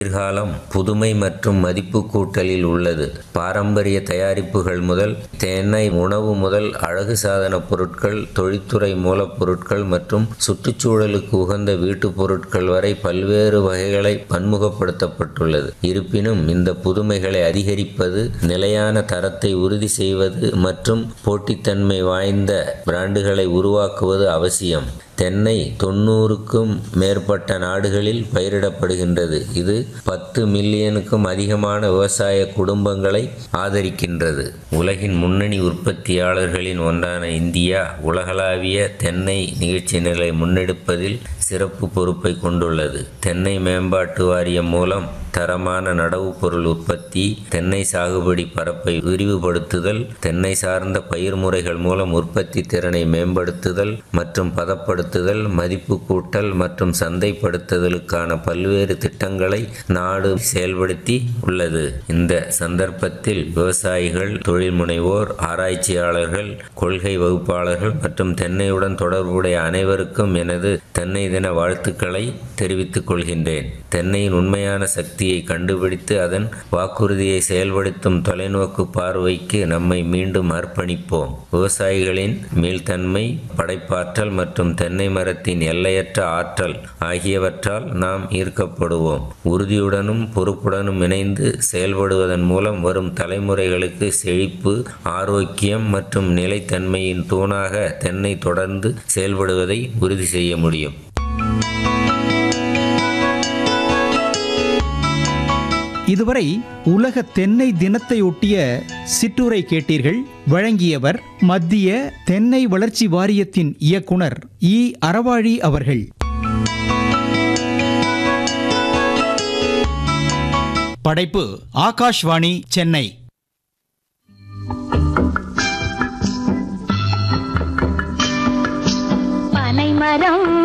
எதிர்காலம் புதுமை மற்றும் மதிப்பு கூட்டலில் உள்ளது பாரம்பரிய தயாரிப்புகள் முதல் தென்னை உணவு முதல் அழகு சாதன பொருட்கள் தொழில்துறை மூலப்பொருட்கள் மற்றும் சுற்றுச்சூழலுக்கு உகந்த வீட்டுப் பொருட்கள் வரை பல்வேறு வகைகளை பன்முகப்படுத்தப்பட்டுள்ளது இருப்பினும் இந்த புதுமைகளை அதிகரிப்பது நிலையான தரத்தை உறுதி செய்வது மற்றும் போட்டித்தன்மை வாய்ந்த பிராண்டுகளை உருவாக்குவது அவசியம் தென்னை தொண்ணூறுக்கும் மேற்பட்ட நாடுகளில் பயிரிடப்படுகின்றது இது பத்து மில்லியனுக்கும் அதிகமான விவசாய குடும்பங்களை ஆதரிக்கின்றது உலகின் முன்னணி உற்பத்தியாளர்களின் ஒன்றான இந்தியா உலகளாவிய தென்னை நிகழ்ச்சிகளை முன்னெடுப்பதில் சிறப்பு பொறுப்பை கொண்டுள்ளது தென்னை மேம்பாட்டு வாரியம் மூலம் தரமான நடவு பொருள் உற்பத்தி தென்னை சாகுபடி பரப்பை விரிவுபடுத்துதல் தென்னை சார்ந்த பயிர் முறைகள் மூலம் உற்பத்தி திறனை மேம்படுத்துதல் மற்றும் பதப்படுத்துதல் மதிப்பு கூட்டல் மற்றும் சந்தைப்படுத்துதலுக்கான பல்வேறு திட்டங்களை நாடு செயல்படுத்தி உள்ளது இந்த சந்தர்ப்பத்தில் விவசாயிகள் தொழில் முனைவோர் ஆராய்ச்சியாளர்கள் கொள்கை வகுப்பாளர்கள் மற்றும் தென்னையுடன் தொடர்புடைய அனைவருக்கும் எனது தென்னை தின வாழ்த்துக்களை தெரிவித்துக் கொள்கின்றேன் தென்னையின் உண்மையான சக்தியை கண்டுபிடித்து அதன் வாக்குறுதியை செயல்படுத்தும் தொலைநோக்கு பார்வைக்கு நம்மை மீண்டும் அர்ப்பணிப்போம் விவசாயிகளின் மீள்தன்மை படைப்பாற்றல் மற்றும் தென்னை மரத்தின் எல்லையற்ற ஆற்றல் ஆகியவற்றால் நாம் ஈர்க்கப்படுவோம் உறுதியுடனும் பொறுப்புடனும் இணைந்து செயல்படுவதன் மூலம் வரும் தலைமுறைகளுக்கு செழிப்பு ஆரோக்கியம் மற்றும் நிலைத்தன்மையின் தூணாக தென்னை தொடர்ந்து செயல்படுவதை உறுதி செய்ய முடியும் இதுவரை உலக தென்னை தினத்தையொட்டிய சிற்றுரை கேட்டீர்கள் வழங்கியவர் மத்திய தென்னை வளர்ச்சி வாரியத்தின் இயக்குனர் இ அறவாழி அவர்கள் படைப்பு ஆகாஷ்வாணி சென்னை பனைமரம்